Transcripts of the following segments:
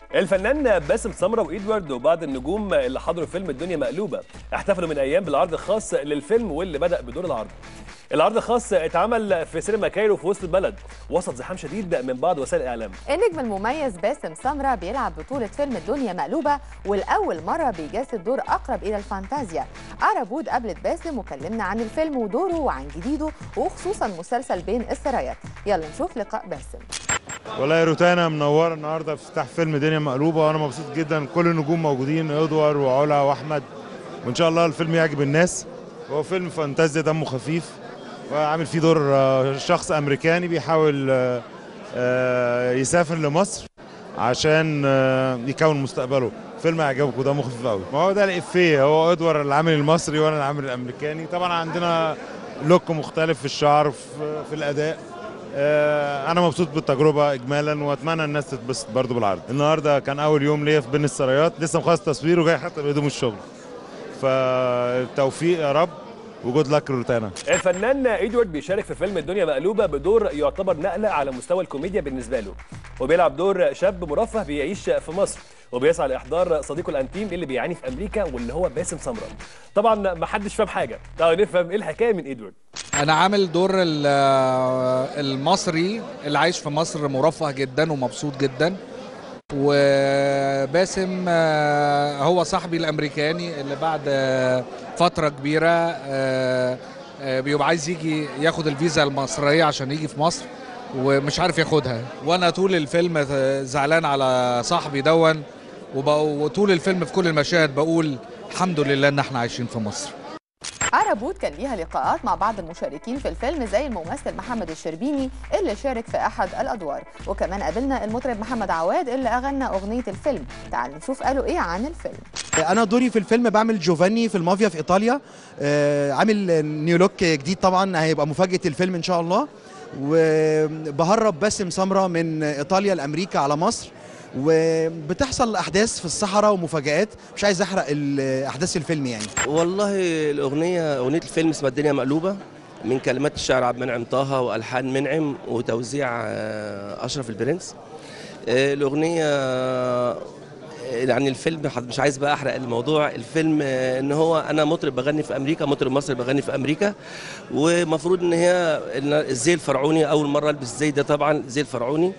الفنان باسم سمره وادوارد وبعض النجوم اللي حضروا فيلم الدنيا مقلوبه احتفلوا من ايام بالعرض الخاص للفيلم واللي بدا بدور العرض العرض الخاص اتعمل في سينما كايرو في وسط البلد وسط زحام شديد من بعض وسائل الاعلام النجم المميز باسم سمرة بيلعب بطولة فيلم الدنيا مقلوبة والأول مرة بيجسد دور أقرب إلى الفانتازيا عربود قابلت باسم وكلمنا عن الفيلم ودوره وعن جديده وخصوصا مسلسل بين السرايات يلا نشوف لقاء باسم والله يا روتانا منوره النهارده في افتتاح فيلم دنيا مقلوبه وانا مبسوط جدا كل النجوم موجودين ادوار وعلا واحمد وان شاء الله الفيلم يعجب الناس هو فيلم فانتازيا دمه خفيف وعامل فيه دور آه، شخص امريكاني بيحاول آه، آه، يسافر لمصر عشان آه، يكون مستقبله فيلم هيعجبكم دمه خفيف قوي ما هو ده الافيه هو ادوار العامل المصري وانا العامل الامريكاني طبعا عندنا لوك مختلف في الشعر في في الاداء آه، انا مبسوط بالتجربه اجمالا واتمنى الناس تتبسط برضو بالعرض النهارده كان اول يوم ليا في بين السرايات لسه مخلص تصوير وجاي حتى بهدوم الشغل فالتوفيق يا رب وجود لك روتانا الفنان ادوارد بيشارك في فيلم الدنيا مقلوبه بدور يعتبر نقله على مستوى الكوميديا بالنسبه له وبيلعب دور شاب مرفه بيعيش في مصر وبيسعى لاحضار صديقه الانتيم اللي بيعاني في امريكا واللي هو باسم سمره طبعا ما حدش فاهم حاجه تعالوا نفهم ايه الحكايه من ادوارد انا عامل دور ال- المصري اللي عايش في مصر مرفه جدا ومبسوط جدا وباسم آه، هو صاحبي الامريكاني اللي بعد آه، فتره كبيره آه، آه، بيبقى عايز يجي ياخد الفيزا المصريه عشان يجي في مصر ومش عارف ياخدها وانا طول الفيلم زعلان على صاحبي دون وب- وطول الفيلم في كل المشاهد بقول الحمد لله ان احنا عايشين في مصر عربود كان ليها لقاءات مع بعض المشاركين في الفيلم زي الممثل محمد الشربيني اللي شارك في أحد الأدوار وكمان قابلنا المطرب محمد عواد اللي أغنى أغنية الفيلم تعالوا نشوف قالوا إيه عن الفيلم انا دوري في الفيلم بعمل جوفاني في المافيا في ايطاليا آه، عامل نيو لوك جديد طبعا هيبقى مفاجاه الفيلم ان شاء الله وبهرب باسم سمره من ايطاليا لامريكا على مصر وبتحصل احداث في الصحراء ومفاجآت مش عايز احرق ال- احداث الفيلم يعني والله الأغنية أغنية الفيلم اسمها الدنيا مقلوبة من كلمات الشاعر عبد المنعم طه وألحان منعم وتوزيع آه، أشرف البرنس آه، الأغنية آه، يعني الفيلم حد- مش عايز بقى احرق الموضوع الفيلم آه، ان هو انا مطرب بغني في امريكا مطرب مصري بغني في امريكا ومفروض ان هي إن الزي الفرعوني اول مره البس الزي ده طبعا الزي الفرعوني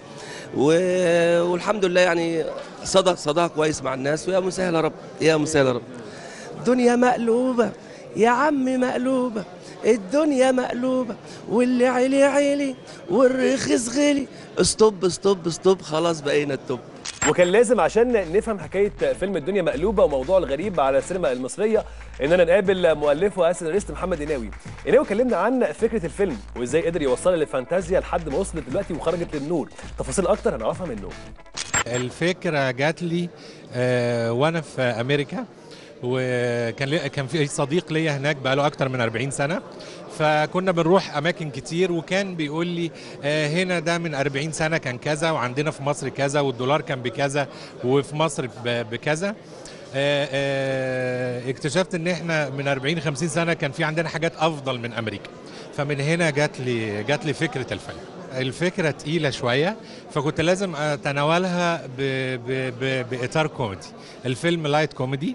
و- والحمد لله يعني صدق صداها كويس مع الناس ويا مسهل يا رب يا مسهل يا رب الدنيا مقلوبة يا عم مقلوبة الدنيا مقلوبة واللي علي علي والرخيص غلي استوب استوب استوب خلاص بقينا التوب وكان لازم عشان نفهم حكايه فيلم الدنيا مقلوبه وموضوع الغريب على السينما المصريه اننا نقابل مؤلفه وسيناريست محمد قناوي قناوي كلمنا عن فكره الفيلم وازاي قدر يوصلها للفانتازيا لحد ما وصلت دلوقتي وخرجت للنور تفاصيل اكتر هنعرفها منه الفكره جات لي آه، وانا في امريكا وكان لي كان في صديق ليا هناك بقاله اكتر من 40 سنه فكنا بنروح اماكن كتير وكان بيقول لي آه، هنا ده من 40 سنه كان كذا وعندنا في مصر كذا والدولار كان بكذا وفي مصر ب- بكذا آه، آه، اكتشفت ان احنا من 40 50 سنه كان في عندنا حاجات افضل من امريكا فمن هنا جات لي جات لي فكره الفيلم الفكره تقيله شويه فكنت لازم اتناولها ب ب ب باطار كوميدي الفيلم لايت كوميدي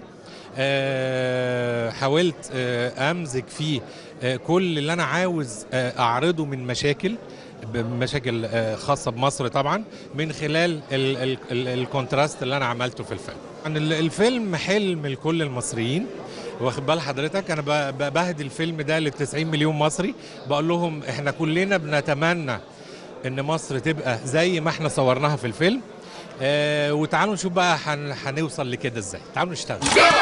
آه، حاولت آه، امزج فيه آه، كل اللي انا عاوز آه، اعرضه من مشاكل مشاكل آه، خاصه بمصر طبعا من خلال ال- ال- ال- الكونتراست اللي انا عملته في الفيلم عن ال- الفيلم حلم لكل المصريين واخد بال حضرتك انا ب- ب- بهدي الفيلم ده ل 90 مليون مصري بقول لهم احنا كلنا بنتمنى ان مصر تبقى زي ما احنا صورناها في الفيلم آه وتعالوا نشوف بقى هن- هنوصل لكده ازاي تعالوا نشتغل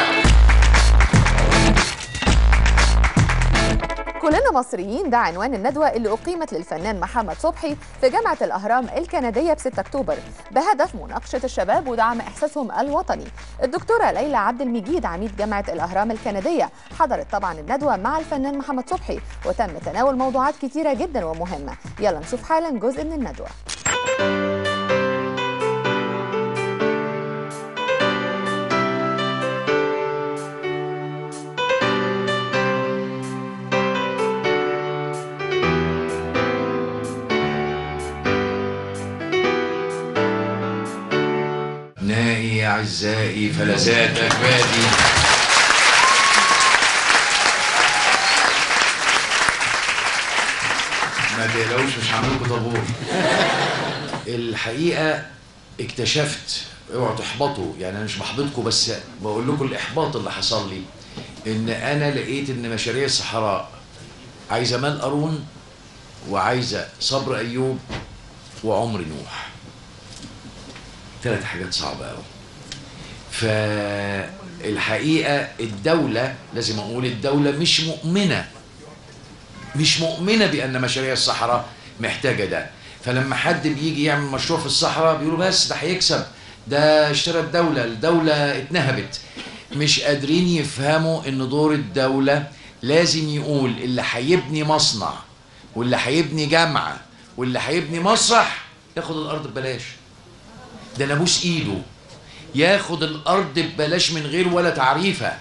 كلنا مصريين ده عنوان الندوة اللي أقيمت للفنان محمد صبحي في جامعة الأهرام الكندية ب 6 أكتوبر بهدف مناقشة الشباب ودعم إحساسهم الوطني الدكتورة ليلى عبد المجيد عميد جامعة الأهرام الكندية حضرت طبعا الندوة مع الفنان محمد صبحي وتم تناول موضوعات كتيرة جدا ومهمة يلا نشوف حالا جزء من الندوة ناس يا أعزائي فلذات أكبادي ما تقلقوش مش هعمل لكم طابور الحقيقة اكتشفت اوعوا تحبطوا يعني انا مش بحبطكم بس بقول لكم الاحباط اللي حصل لي ان انا لقيت ان مشاريع الصحراء عايزه مال قارون وعايزه صبر ايوب وعمر نوح ثلاث حاجات صعبه قوي فالحقيقه الدوله لازم اقول الدوله مش مؤمنه مش مؤمنه بان مشاريع الصحراء محتاجه ده فلما حد بيجي يعمل مشروع في الصحراء بيقولوا بس ده هيكسب ده اشترى الدوله الدوله اتنهبت مش قادرين يفهموا ان دور الدوله لازم يقول اللي هيبني مصنع واللي هيبني جامعه واللي هيبني مسرح ياخد الارض ببلاش ده نابوس ايده ياخد الارض ببلاش من غير ولا تعريفه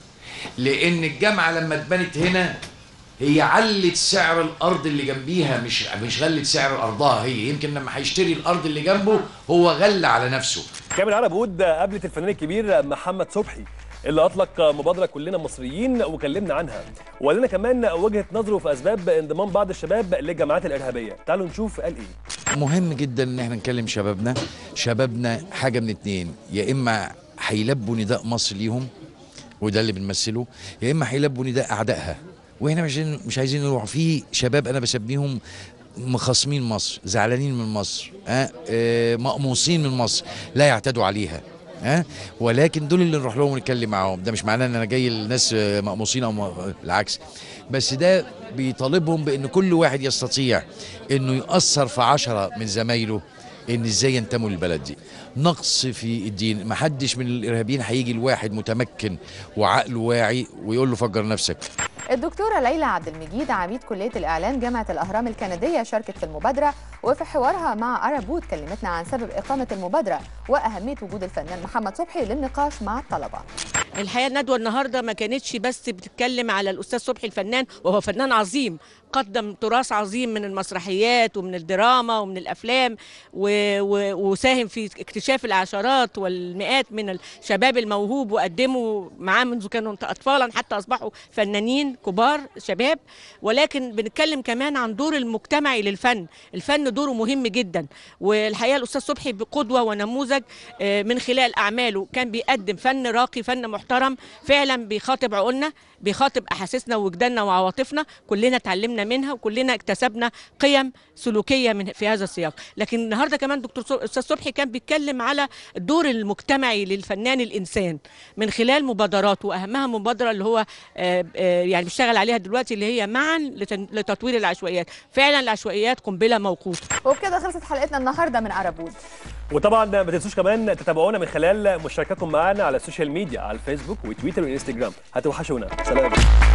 لان الجامعه لما اتبنت هنا هي علت سعر الارض اللي جنبيها مش مش غلت سعر ارضها هي يمكن لما هيشتري الارض اللي جنبه هو غلى على نفسه كامل عرب وود قابلت الفنان الكبير محمد صبحي اللي اطلق مبادره كلنا مصريين وكلمنا عنها وقال لنا كمان وجهه نظره في اسباب انضمام بعض الشباب للجماعات الارهابيه تعالوا نشوف قال ايه مهم جدا ان احنا نكلم شبابنا شبابنا حاجه من اتنين يا اما هيلبوا نداء مصر ليهم وده اللي بنمثله يا اما هيلبوا نداء اعدائها واحنا مش عايزين- مش عايزين نروح في شباب انا بسميهم مخاصمين مصر زعلانين من مصر ها آه مقموصين من مصر لا يعتدوا عليها ها ولكن دول اللي نروح لهم ونتكلم معاهم ده مش معناه ان انا جاي لناس آه، مقموصين او م- العكس بس ده بيطالبهم بان كل واحد يستطيع انه ياثر في عشرة من زمايله ان ازاي ينتموا للبلد دي نقص في الدين ما حدش من الارهابيين هيجي الواحد متمكن وعقله واعي ويقول له فجر نفسك الدكتورة ليلى عبد المجيد عميد كلية الإعلان جامعة الأهرام الكندية شاركت في المبادرة وفي حوارها مع أرابود كلمتنا عن سبب إقامة المبادرة وأهمية وجود الفنان محمد صبحي للنقاش مع الطلبة الحقيقه الندوه النهارده ما كانتش بس بتتكلم على الاستاذ صبحي الفنان وهو فنان عظيم قدم تراث عظيم من المسرحيات ومن الدراما ومن الافلام و... و... وساهم في اكتشاف العشرات والمئات من الشباب الموهوب وقدموا معاه منذ كانوا اطفالا حتى اصبحوا فنانين كبار شباب ولكن بنتكلم كمان عن دور المجتمعي للفن الفن دوره مهم جدا والحقيقه الاستاذ صبحي بقدوه ونموذج آه، من خلال اعماله كان بيقدم فن راقي فن محترم فعلا بيخاطب عقولنا بيخاطب احاسيسنا ووجداننا وعواطفنا كلنا اتعلمنا منها وكلنا اكتسبنا قيم سلوكيه من في هذا السياق لكن النهارده كمان دكتور صب- استاذ صبحي كان بيتكلم على الدور المجتمعي للفنان الانسان من خلال مبادرات واهمها مبادره اللي هو آه، آه، يعني بيشتغل عليها دلوقتي اللي هي معا لتن- لتطوير العشوائيات فعلا العشوائيات قنبله موقوته وبكده خلصت حلقتنا النهاردة من أرابود وطبعا ما تنسوش كمان تتابعونا من خلال مشاركاتكم معنا على السوشيال ميديا على الفيسبوك وتويتر وانستجرام هتوحشونا سلام